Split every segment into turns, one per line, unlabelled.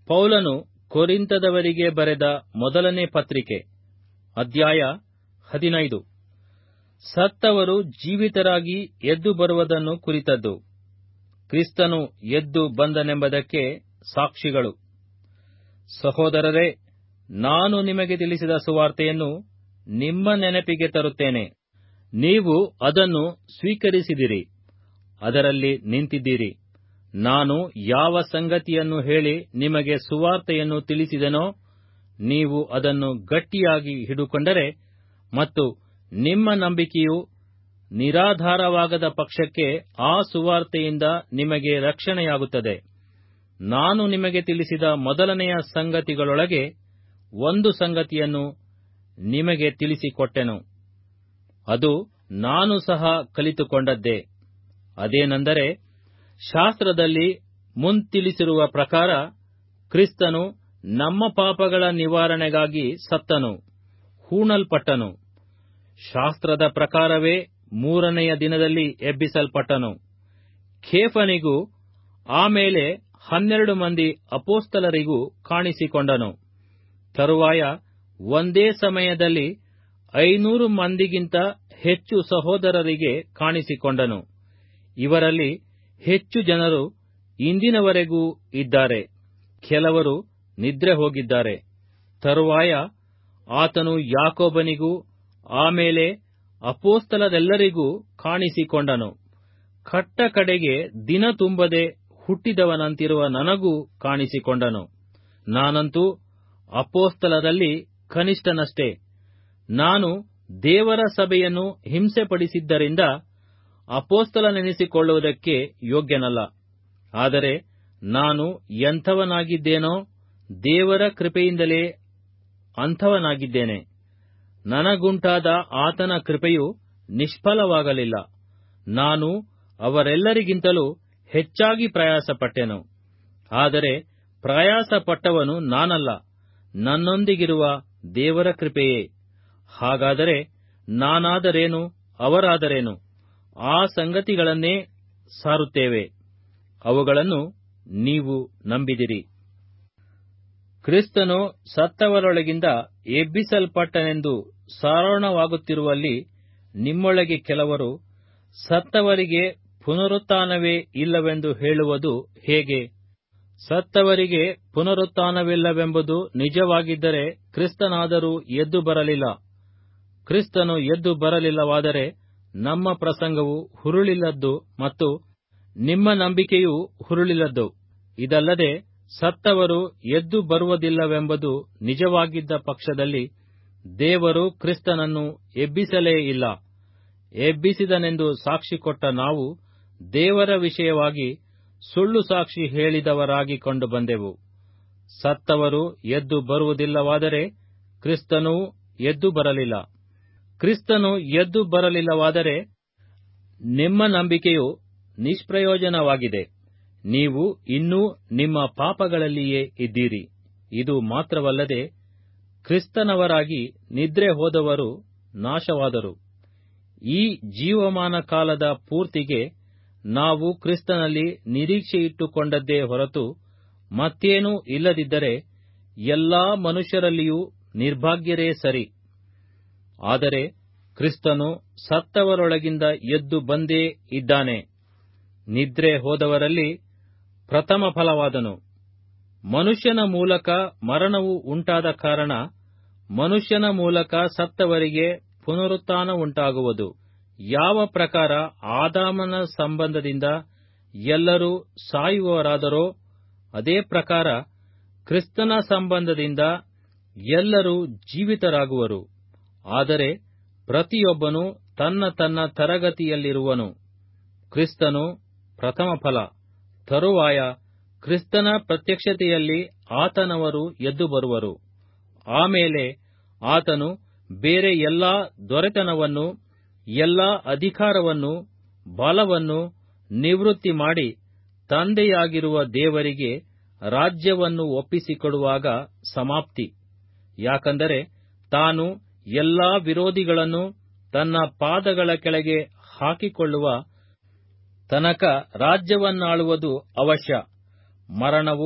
ಪೌಲನು ಕೊರಿಂತದವರಿಗೆ ಬರೆದ ಮೊದಲನೇ ಪತ್ರಿಕೆ ಅಧ್ಯಾಯ ಹದಿನೈದು ಸತ್ತವರು ಜೀವಿತರಾಗಿ ಎದ್ದು ಬರುವುದನ್ನು ಕುರಿತದ್ದು ಕ್ರಿಸ್ತನು ಎದ್ದು ಬಂದನೆಂಬುದಕ್ಕೆ ಸಾಕ್ಷಿಗಳು ಸಹೋದರರೇ ನಾನು ನಿಮಗೆ ತಿಳಿಸಿದ ಸುವಾರ್ತೆಯನ್ನು ನಿಮ್ಮ ನೆನಪಿಗೆ ತರುತ್ತೇನೆ ನೀವು ಅದನ್ನು ಸ್ವೀಕರಿಸಿದಿರಿ ಅದರಲ್ಲಿ ನಿಂತಿದ್ದೀರಿ ನಾನು ಯಾವ ಸಂಗತಿಯನ್ನು ಹೇಳಿ ನಿಮಗೆ ಸುವಾರ್ತೆಯನ್ನು ತಿಳಿಸಿದೆನೋ ನೀವು ಅದನ್ನು ಗಟ್ಟಿಯಾಗಿ ಹಿಡುಕೊಂಡರೆ ಮತ್ತು ನಿಮ್ಮ ನಂಬಿಕೆಯು ನಿರಾಧಾರವಾಗದ ಪಕ್ಷಕ್ಕೆ ಆ ಸುವಾರ್ತೆಯಿಂದ ನಿಮಗೆ ರಕ್ಷಣೆಯಾಗುತ್ತದೆ ನಾನು ನಿಮಗೆ ತಿಳಿಸಿದ ಮೊದಲನೆಯ ಸಂಗತಿಗಳೊಳಗೆ ಒಂದು ಸಂಗತಿಯನ್ನು ನಿಮಗೆ ತಿಳಿಸಿಕೊಟ್ಟೆನು ಅದು ನಾನು ಸಹ ಕಲಿತುಕೊಂಡದ್ದೇ ಅದೇನೆಂದರೆ ಶಾಸ್ತ್ರದಲ್ಲಿ ಮುಂತಿಳಿಸಿರುವ ಪ್ರಕಾರ ಕ್ರಿಸ್ತನು ನಮ್ಮ ಪಾಪಗಳ ನಿವಾರಣೆಗಾಗಿ ಸತ್ತನು ಹೂಣಲ್ಪಟ್ಟನು ಶಾಸ್ತ್ರದ ಪ್ರಕಾರವೇ ಮೂರನೆಯ ದಿನದಲ್ಲಿ ಎಬ್ಬಿಸಲ್ಪಟ್ಟನು ಖೇಫನಿಗೂ ಆಮೇಲೆ ಹನ್ನೆರಡು ಮಂದಿ ಅಪೋಸ್ತಲರಿಗೂ ಕಾಣಿಸಿಕೊಂಡನು ತರುವಾಯ ಒಂದೇ ಸಮಯದಲ್ಲಿ ಐನೂರು ಮಂದಿಗಿಂತ ಹೆಚ್ಚು ಸಹೋದರರಿಗೆ ಕಾಣಿಸಿಕೊಂಡನು ಇವರಲ್ಲಿ ಹೆಚ್ಚು ಜನರು ಇಂದಿನವರೆಗೂ ಇದ್ದಾರೆ ಕೆಲವರು ನಿದ್ರೆ ಹೋಗಿದ್ದಾರೆ ತರುವಾಯ ಆತನು ಯಾಕೋಬನಿಗೂ ಆಮೇಲೆ ಅಪೋಸ್ತಲರೆಲ್ಲರಿಗೂ ಕಾಣಿಸಿಕೊಂಡನು ಕಟ್ಟ ಕಡೆಗೆ ದಿನ ತುಂಬದೆ ಹುಟ್ಟಿದವನಂತಿರುವ ನನಗೂ ಕಾಣಿಸಿಕೊಂಡನು ನಾನಂತೂ ಅಪೋಸ್ತಲರಲ್ಲಿ ಕನಿಷ್ಠನಷ್ಟೇ ನಾನು ದೇವರ ಸಭೆಯನ್ನು ಹಿಂಸೆಪಡಿಸಿದ್ದರಿಂದ ಅಪೋಸ್ತಲನೆನಿಸಿಕೊಳ್ಳುವುದಕ್ಕೆ ಯೋಗ್ಯನಲ್ಲ ಆದರೆ ನಾನು ಎಂಥವನಾಗಿದ್ದೇನೋ ದೇವರ ಕೃಪೆಯಿಂದಲೇ ಅಂಥವನಾಗಿದ್ದೇನೆ ನನಗುಂಟಾದ ಆತನ ಕೃಪೆಯು ನಿಷ್ಫಲವಾಗಲಿಲ್ಲ ನಾನು ಅವರೆಲ್ಲರಿಗಿಂತಲೂ ಹೆಚ್ಚಾಗಿ ಪ್ರಯಾಸಪಟ್ಟೆನು ಆದರೆ ಪ್ರಯಾಸಪಟ್ಟವನು ನಾನಲ್ಲ ನನ್ನೊಂದಿಗಿರುವ ದೇವರ ಕೃಪೆಯೇ ಹಾಗಾದರೆ ನಾನಾದರೇನು ಅವರಾದರೇನು ಆ ಸಂಗತಿಗಳನ್ನೇ ಸಾರುತ್ತೇವೆ ಅವುಗಳನ್ನು ನೀವು ನಂಬಿದಿರಿ ಕ್ರಿಸ್ತನು ಸತ್ತವರೊಳಗಿಂದ ಎಬ್ಬಿಸಲ್ಪಟ್ಟನೆಂದು ಸಾರೋಣವಾಗುತ್ತಿರುವಲ್ಲಿ ನಿಮ್ಮೊಳಗೆ ಕೆಲವರು ಸತ್ತವರಿಗೆ ಪುನರುತ್ಥಾನವೇ ಇಲ್ಲವೆಂದು ಹೇಳುವುದು ಹೇಗೆ ಸತ್ತವರಿಗೆ ಪುನರುತ್ಥಾನವಿಲ್ಲವೆಂಬುದು ನಿಜವಾಗಿದ್ದರೆ ಕ್ರಿಸ್ತನಾದರೂ ಎದ್ದು ಬರಲಿಲ್ಲ ಕ್ರಿಸ್ತನು ಎದ್ದು ಬರಲಿಲ್ಲವಾದರೆ ನಮ್ಮ ಪ್ರಸಂಗವು ಹುರುಳಿಲ್ಲದ್ದು ಮತ್ತು ನಿಮ್ಮ ನಂಬಿಕೆಯೂ ಹುರುಳಿಲ್ಲದ್ದು ಇದಲ್ಲದೆ ಸತ್ತವರು ಎದ್ದು ಬರುವುದಿಲ್ಲವೆಂಬುದು ನಿಜವಾಗಿದ್ದ ಪಕ್ಷದಲ್ಲಿ ದೇವರು ಕ್ರಿಸ್ತನನ್ನು ಎಬ್ಬಿಸಲೇ ಇಲ್ಲ ಎಬ್ಬಿಸಿದನೆಂದು ಸಾಕ್ಷಿ ಕೊಟ್ಟ ನಾವು ದೇವರ ವಿಷಯವಾಗಿ ಸುಳ್ಳು ಸಾಕ್ಷಿ ಹೇಳಿದವರಾಗಿ ಕಂಡು ಬಂದೆವು ಸತ್ತವರು ಎದ್ದು ಬರುವುದಿಲ್ಲವಾದರೆ ಕ್ರಿಸ್ತನೂ ಎದ್ದು ಬರಲಿಲ್ಲ ಕ್ರಿಸ್ತನು ಎದ್ದು ಬರಲಿಲ್ಲವಾದರೆ ನಿಮ್ಮ ನಂಬಿಕೆಯು ನಿಷ್ಪ್ರಯೋಜನವಾಗಿದೆ ನೀವು ಇನ್ನೂ ನಿಮ್ಮ ಪಾಪಗಳಲ್ಲಿಯೇ ಇದ್ದೀರಿ ಇದು ಮಾತ್ರವಲ್ಲದೆ ಕ್ರಿಸ್ತನವರಾಗಿ ನಿದ್ರೆ ಹೋದವರು ನಾಶವಾದರು ಈ ಜೀವಮಾನ ಕಾಲದ ಪೂರ್ತಿಗೆ ನಾವು ಕ್ರಿಸ್ತನಲ್ಲಿ ನಿರೀಕ್ಷೆಯಿಟ್ಟುಕೊಂಡದ್ದೇ ಹೊರತು ಮತ್ತೇನೂ ಇಲ್ಲದಿದ್ದರೆ ಎಲ್ಲಾ ಮನುಷ್ಯರಲ್ಲಿಯೂ ನಿರ್ಭಾಗ್ಯರೇ ಸರಿ ಆದರೆ ಕ್ರಿಸ್ತನು ಸತ್ತವರೊಳಗಿಂದ ಎದ್ದು ಬಂದೇ ಇದ್ದಾನೆ ನಿದ್ರೆ ಹೋದವರಲ್ಲಿ ಪ್ರಥಮ ಫಲವಾದನು ಮನುಷ್ಯನ ಮೂಲಕ ಮರಣವು ಉಂಟಾದ ಕಾರಣ ಮನುಷ್ಯನ ಮೂಲಕ ಸತ್ತವರಿಗೆ ಪುನರುತ್ಥಾನ ಉಂಟಾಗುವುದು ಯಾವ ಪ್ರಕಾರ ಆದಾಮನ ಸಂಬಂಧದಿಂದ ಎಲ್ಲರೂ ಸಾಯುವವರಾದರೋ ಅದೇ ಪ್ರಕಾರ ಕ್ರಿಸ್ತನ ಸಂಬಂಧದಿಂದ ಎಲ್ಲರೂ ಜೀವಿತರಾಗುವರು ಆದರೆ ಪ್ರತಿಯೊಬ್ಬನು ತನ್ನ ತನ್ನ ತರಗತಿಯಲ್ಲಿರುವನು ಕ್ರಿಸ್ತನು ಪ್ರಥಮ ಫಲ ತರುವಾಯ ಕ್ರಿಸ್ತನ ಪ್ರತ್ಯಕ್ಷತೆಯಲ್ಲಿ ಆತನವರು ಎದ್ದು ಬರುವರು ಆಮೇಲೆ ಆತನು ಬೇರೆ ಎಲ್ಲಾ ದೊರೆತನವನ್ನು ಎಲ್ಲಾ ಅಧಿಕಾರವನ್ನು ಬಲವನ್ನು ನಿವೃತ್ತಿ ಮಾಡಿ ತಂದೆಯಾಗಿರುವ ದೇವರಿಗೆ ರಾಜ್ಯವನ್ನು ಒಪ್ಪಿಸಿಕೊಡುವಾಗ ಸಮಾಪ್ತಿ ಯಾಕಂದರೆ ತಾನು ಎಲ್ಲಾ ವಿರೋಧಿಗಳನ್ನು ತನ್ನ ಪಾದಗಳ ಕೆಳಗೆ ಹಾಕಿಕೊಳ್ಳುವ ತನಕ ರಾಜ್ಯವನ್ನಾಳುವುದು ಅವಶ್ಯ ಮರಣವು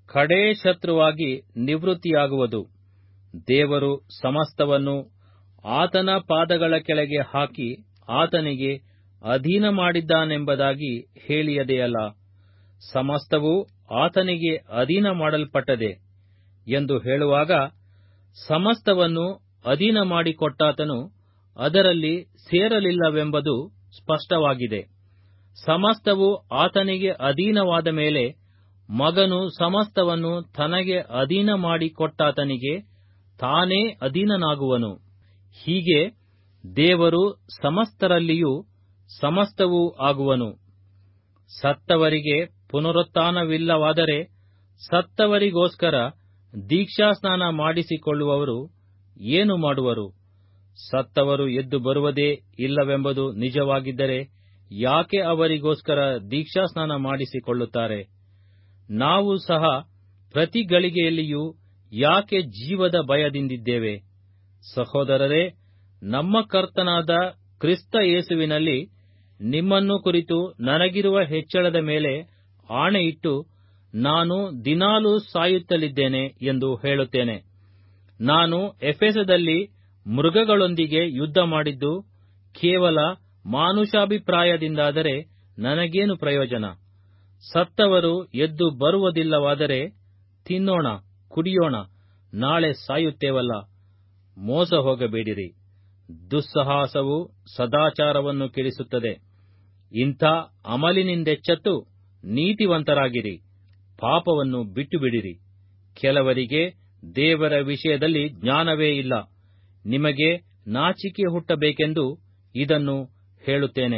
ಕಡೇ ಶತ್ರುವಾಗಿ ನಿವೃತ್ತಿಯಾಗುವುದು ದೇವರು ಸಮಸ್ತವನ್ನು ಆತನ ಪಾದಗಳ ಕೆಳಗೆ ಹಾಕಿ ಆತನಿಗೆ ಅಧೀನ ಮಾಡಿದ್ದಾನೆಂಬುದಾಗಿ ಹೇಳಿಯದೆಯಲ್ಲ ಸಮಸ್ತವೂ ಆತನಿಗೆ ಅಧೀನ ಮಾಡಲ್ಪಟ್ಟದೆ ಎಂದು ಹೇಳುವಾಗ ಸಮಸ್ತವನ್ನು ಅಧೀನ ಮಾಡಿಕೊಟ್ಟಾತನು ಅದರಲ್ಲಿ ಸೇರಲಿಲ್ಲವೆಂಬುದು ಸ್ಪಷ್ಟವಾಗಿದೆ ಸಮಸ್ತವು ಆತನಿಗೆ ಅಧೀನವಾದ ಮೇಲೆ ಮಗನು ಸಮಸ್ತವನ್ನು ತನಗೆ ಅಧೀನ ಮಾಡಿಕೊಟ್ಟಾತನಿಗೆ ತಾನೇ ಅಧೀನನಾಗುವನು ಹೀಗೆ ದೇವರು ಸಮಸ್ತರಲ್ಲಿಯೂ ಸಮಸ್ತವೂ ಆಗುವನು ಸತ್ತವರಿಗೆ ಪುನರುತ್ಥಾನವಿಲ್ಲವಾದರೆ ಸತ್ತವರಿಗೋಸ್ಕರ ದೀಕ್ಷಾಸ್ನಾನ ಮಾಡಿಸಿಕೊಳ್ಳುವವರು ಏನು ಮಾಡುವರು ಸತ್ತವರು ಎದ್ದು ಬರುವುದೇ ಇಲ್ಲವೆಂಬುದು ನಿಜವಾಗಿದ್ದರೆ ಯಾಕೆ ಅವರಿಗೋಸ್ಕರ ದೀಕ್ಷಾಸ್ನಾನ ಮಾಡಿಸಿಕೊಳ್ಳುತ್ತಾರೆ ನಾವು ಸಹ ಪ್ರತಿ ಗಳಿಗೆಯಲ್ಲಿಯೂ ಯಾಕೆ ಜೀವದ ಭಯದಿಂದಿದ್ದೇವೆ ಸಹೋದರರೇ ನಮ್ಮ ಕರ್ತನಾದ ಕ್ರಿಸ್ತ ಯೇಸುವಿನಲ್ಲಿ ನಿಮ್ಮನ್ನು ಕುರಿತು ನನಗಿರುವ ಹೆಚ್ಚಳದ ಮೇಲೆ ಆಣೆಯಿಟ್ಟು ನಾನು ದಿನಾಲೂ ಸಾಯುತ್ತಲಿದ್ದೇನೆ ಎಂದು ಹೇಳುತ್ತೇನೆ ನಾನು ಎಫೆಸದಲ್ಲಿ ಮೃಗಗಳೊಂದಿಗೆ ಯುದ್ಧ ಮಾಡಿದ್ದು ಕೇವಲ ಮಾನುಷಾಭಿಪ್ರಾಯದಿಂದಾದರೆ ನನಗೇನು ಪ್ರಯೋಜನ ಸತ್ತವರು ಎದ್ದು ಬರುವುದಿಲ್ಲವಾದರೆ ತಿನ್ನೋಣ ಕುಡಿಯೋಣ ನಾಳೆ ಸಾಯುತ್ತೇವಲ್ಲ ಮೋಸ ಹೋಗಬೇಡಿರಿ ದುಸ್ಸಾಹಸವು ಸದಾಚಾರವನ್ನು ಕೆಡಿಸುತ್ತದೆ ಇಂಥ ಅಮಲಿನಿಂದೆಚ್ಚತ್ತು ನೀತಿವಂತರಾಗಿರಿ ಪಾಪವನ್ನು ಬಿಟ್ಟು ಬಿಡಿರಿ ಕೆಲವರಿಗೆ ದೇವರ ವಿಷಯದಲ್ಲಿ ಜ್ಞಾನವೇ ಇಲ್ಲ ನಿಮಗೆ ನಾಚಿಕೆ ಹುಟ್ಟಬೇಕೆಂದು ಇದನ್ನು ಹೇಳುತ್ತೇನೆ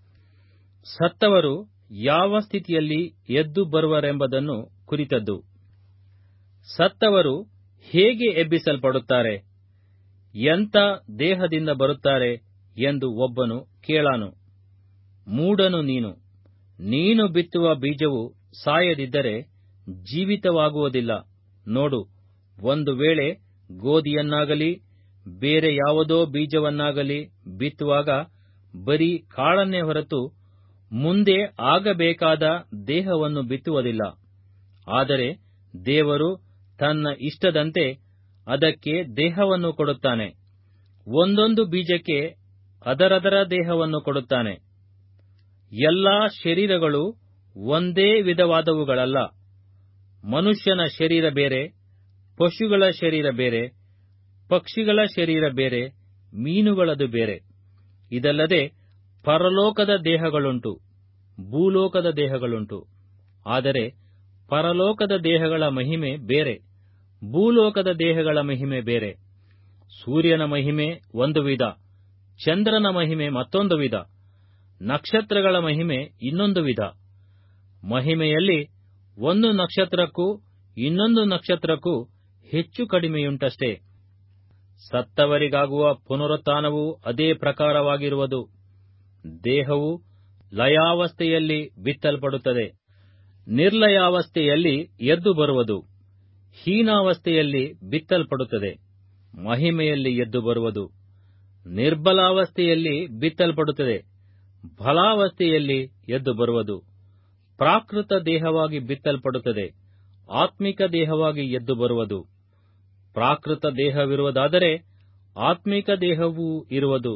ಸತ್ತವರು ಯಾವ ಸ್ಥಿತಿಯಲ್ಲಿ ಎದ್ದು ಬರುವರೆಂಬುದನ್ನು ಕುರಿತದ್ದು ಸತ್ತವರು ಹೇಗೆ ಎಬ್ಬಿಸಲ್ಪಡುತ್ತಾರೆ ಎಂಥ ದೇಹದಿಂದ ಬರುತ್ತಾರೆ ಎಂದು ಒಬ್ಬನು ಕೇಳಾನು ಮೂಢನು ನೀನು ನೀನು ಬಿತ್ತುವ ಬೀಜವು ಸಾಯದಿದ್ದರೆ ಜೀವಿತವಾಗುವುದಿಲ್ಲ ನೋಡು ಒಂದು ವೇಳೆ ಗೋಧಿಯನ್ನಾಗಲಿ ಬೇರೆ ಯಾವುದೋ ಬೀಜವನ್ನಾಗಲಿ ಬಿತ್ತುವಾಗ ಬರೀ ಕಾಳನ್ನೇ ಹೊರತು ಮುಂದೆ ಆಗಬೇಕಾದ ದೇಹವನ್ನು ಬಿತ್ತುವುದಿಲ್ಲ ಆದರೆ ದೇವರು ತನ್ನ ಇಷ್ಟದಂತೆ ಅದಕ್ಕೆ ದೇಹವನ್ನು ಕೊಡುತ್ತಾನೆ ಒಂದೊಂದು ಬೀಜಕ್ಕೆ ಅದರದರ ದೇಹವನ್ನು ಕೊಡುತ್ತಾನೆ ಎಲ್ಲಾ ಶರೀರಗಳು ಒಂದೇ ವಿಧವಾದವುಗಳಲ್ಲ ಮನುಷ್ಯನ ಶರೀರ ಬೇರೆ ಪಶುಗಳ ಶರೀರ ಬೇರೆ ಪಕ್ಷಿಗಳ ಶರೀರ ಬೇರೆ ಮೀನುಗಳದು ಬೇರೆ ಇದಲ್ಲದೆ ಪರಲೋಕದ ದೇಹಗಳುಂಟು ಭೂಲೋಕದ ದೇಹಗಳುಂಟು ಆದರೆ ಪರಲೋಕದ ದೇಹಗಳ ಮಹಿಮೆ ಬೇರೆ ಭೂಲೋಕದ ದೇಹಗಳ ಮಹಿಮೆ ಬೇರೆ ಸೂರ್ಯನ ಮಹಿಮೆ ಒಂದು ವಿಧ ಚಂದ್ರನ ಮಹಿಮೆ ಮತ್ತೊಂದು ವಿಧ ನಕ್ಷತ್ರಗಳ ಮಹಿಮೆ ಇನ್ನೊಂದು ವಿಧ ಮಹಿಮೆಯಲ್ಲಿ ಒಂದು ನಕ್ಷತ್ರಕ್ಕೂ ಇನ್ನೊಂದು ನಕ್ಷತ್ರಕ್ಕೂ ಹೆಚ್ಚು ಕಡಿಮೆಯುಂಟಷ್ಟೇ ಸತ್ತವರಿಗಾಗುವ ಪುನರುತ್ಥಾನವು ಅದೇ ಪ್ರಕಾರವಾಗಿರುವುದು ದೇಹವು ಲಯಾವಸ್ಥೆಯಲ್ಲಿ ಬಿತ್ತಲ್ಪಡುತ್ತದೆ ನಿರ್ಲಯಾವಸ್ಥೆಯಲ್ಲಿ ಎದ್ದು ಬರುವುದು ಹೀನಾವಸ್ಥೆಯಲ್ಲಿ ಬಿತ್ತಲ್ಪಡುತ್ತದೆ ಮಹಿಮೆಯಲ್ಲಿ ಎದ್ದು ಬರುವುದು ನಿರ್ಬಲಾವಸ್ಥೆಯಲ್ಲಿ ಬಿತ್ತಲ್ಪಡುತ್ತದೆ ಫಲಾವಸ್ಥೆಯಲ್ಲಿ ಎದ್ದು ಬರುವುದು ಪ್ರಾಕೃತ ದೇಹವಾಗಿ ಬಿತ್ತಲ್ಪಡುತ್ತದೆ ಆತ್ಮಿಕ ದೇಹವಾಗಿ ಎದ್ದು ಬರುವುದು ಪ್ರಾಕೃತ ದೇಹವಿರುವುದಾದರೆ ಆತ್ಮಿಕ ದೇಹವೂ ಇರುವುದು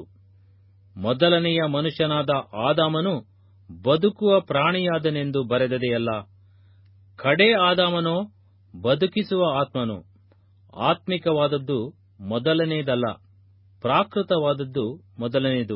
ಮೊದಲನೆಯ ಮನುಷ್ಯನಾದ ಆದಾಮನು ಬದುಕುವ ಪ್ರಾಣಿಯಾದನೆಂದು ಬರೆದದೆಯಲ್ಲ ಕಡೆ ಆದಾಮನೋ ಬದುಕಿಸುವ ಆತ್ಮನು ಆತ್ಮಿಕವಾದದ್ದು ಮೊದಲನೇದಲ್ಲ ಪ್ರಾಕೃತವಾದದ್ದು ಮೊದಲನೇದು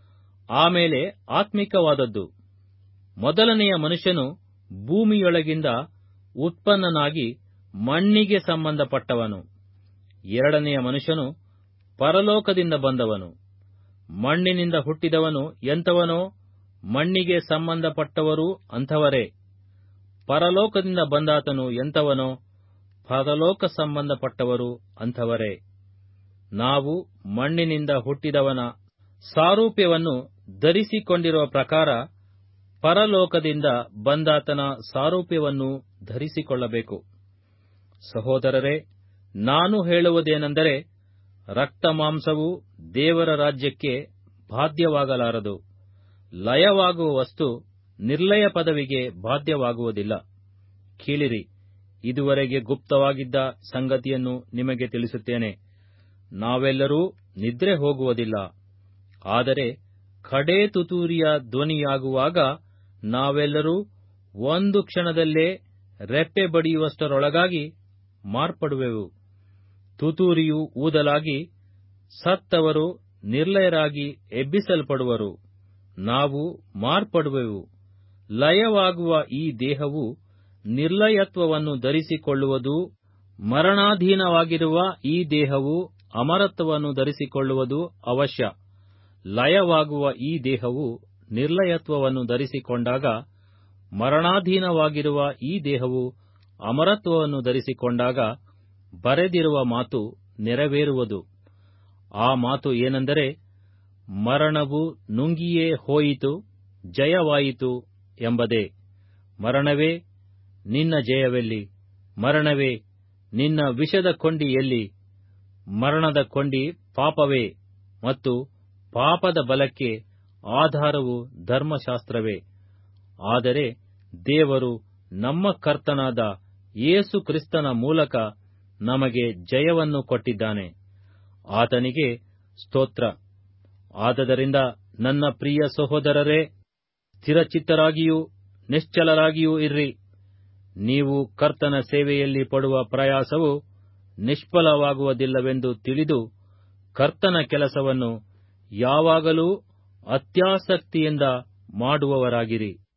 ಆಮೇಲೆ ಆತ್ಮಿಕವಾದದ್ದು ಮೊದಲನೆಯ ಮನುಷ್ಯನು ಭೂಮಿಯೊಳಗಿಂದ ಉತ್ಪನ್ನನಾಗಿ ಮಣ್ಣಿಗೆ ಸಂಬಂಧಪಟ್ಟವನು ಎರಡನೆಯ ಮನುಷ್ಯನು ಪರಲೋಕದಿಂದ ಬಂದವನು ಮಣ್ಣಿನಿಂದ ಹುಟ್ಟಿದವನು ಎಂಥವನೋ ಮಣ್ಣಿಗೆ ಸಂಬಂಧಪಟ್ಟವರೂ ಅಂಥವರೇ ಪರಲೋಕದಿಂದ ಬಂದಾತನು ಎಂಥವನೋ ಪರಲೋಕ ಸಂಬಂಧಪಟ್ಟವರು ಅಂಥವರೇ ನಾವು ಮಣ್ಣಿನಿಂದ ಹುಟ್ಟಿದವನ ಸಾರೂಪ್ಯವನ್ನು ಧರಿಸಿಕೊಂಡಿರುವ ಪ್ರಕಾರ ಪರಲೋಕದಿಂದ ಬಂದಾತನ ಸಾರೂಪ್ಯವನ್ನು ಧರಿಸಿಕೊಳ್ಳಬೇಕು ಸಹೋದರರೇ ನಾನು ಹೇಳುವುದೇನೆಂದರೆ ರಕ್ತ ಮಾಂಸವು ದೇವರ ರಾಜ್ಯಕ್ಕೆ ಬಾಧ್ಯವಾಗಲಾರದು ಲಯವಾಗುವ ವಸ್ತು ನಿರ್ಲಯ ಪದವಿಗೆ ಬಾಧ್ಯವಾಗುವುದಿಲ್ಲ ಕೇಳಿರಿ ಇದುವರೆಗೆ ಗುಪ್ತವಾಗಿದ್ದ ಸಂಗತಿಯನ್ನು ನಿಮಗೆ ತಿಳಿಸುತ್ತೇನೆ ನಾವೆಲ್ಲರೂ ನಿದ್ರೆ ಹೋಗುವುದಿಲ್ಲ ಆದರೆ ಕಡೇ ತುತೂರಿಯ ಧ್ವನಿಯಾಗುವಾಗ ನಾವೆಲ್ಲರೂ ಒಂದು ಕ್ಷಣದಲ್ಲೇ ರೆಪ್ಪೆ ಬಡಿಯುವಷ್ಟರೊಳಗಾಗಿ ಮಾರ್ಪಡುವೆವು ತುತೂರಿಯು ಊದಲಾಗಿ ಸತ್ತವರು ನಿರ್ಲಯರಾಗಿ ಎಬ್ಬಿಸಲ್ಪಡುವರು ನಾವು ಮಾರ್ಪಡುವೆವು ಲಯವಾಗುವ ಈ ದೇಹವು ನಿರ್ಲಯತ್ವವನ್ನು ಧರಿಸಿಕೊಳ್ಳುವುದು ಮರಣಾಧೀನವಾಗಿರುವ ಈ ದೇಹವು ಅಮರತ್ವವನ್ನು ಧರಿಸಿಕೊಳ್ಳುವುದು ಅವಶ್ಯ ಲಯವಾಗುವ ಈ ದೇಹವು ನಿರ್ಲಯತ್ವವನ್ನು ಧರಿಸಿಕೊಂಡಾಗ ಮರಣಾಧೀನವಾಗಿರುವ ಈ ದೇಹವು ಅಮರತ್ವವನ್ನು ಧರಿಸಿಕೊಂಡಾಗ ಬರೆದಿರುವ ಮಾತು ನೆರವೇರುವುದು ಆ ಮಾತು ಏನೆಂದರೆ ಮರಣವು ನುಂಗಿಯೇ ಹೋಯಿತು ಜಯವಾಯಿತು ಎಂಬುದೇ ಮರಣವೇ ನಿನ್ನ ಜಯವೆಲ್ಲಿ ಮರಣವೇ ನಿನ್ನ ವಿಷದ ಕೊಂಡಿ ಎಲ್ಲಿ ಮರಣದ ಕೊಂಡಿ ಪಾಪವೇ ಮತ್ತು ಪಾಪದ ಬಲಕ್ಕೆ ಆಧಾರವು ಧರ್ಮಶಾಸ್ತ್ರವೇ ಆದರೆ ದೇವರು ನಮ್ಮ ಕರ್ತನಾದ ಯೇಸು ಕ್ರಿಸ್ತನ ಮೂಲಕ ನಮಗೆ ಜಯವನ್ನು ಕೊಟ್ಟಿದ್ದಾನೆ ಆತನಿಗೆ ಸ್ತೋತ್ರ ಆದದರಿಂದ ನನ್ನ ಪ್ರಿಯ ಸಹೋದರರೇ ಸ್ಥಿರಚಿತ್ತರಾಗಿಯೂ ನಿಶ್ಚಲರಾಗಿಯೂ ಇರ್ರಿ ನೀವು ಕರ್ತನ ಸೇವೆಯಲ್ಲಿ ಪಡುವ ಪ್ರಯಾಸವು ನಿಷ್ಫಲವಾಗುವುದಿಲ್ಲವೆಂದು ತಿಳಿದು ಕರ್ತನ ಕೆಲಸವನ್ನು ಯಾವಾಗಲೂ ಅತ್ಯಾಸಕ್ತಿಯಿಂದ ಮಾಡುವವರಾಗಿರಿ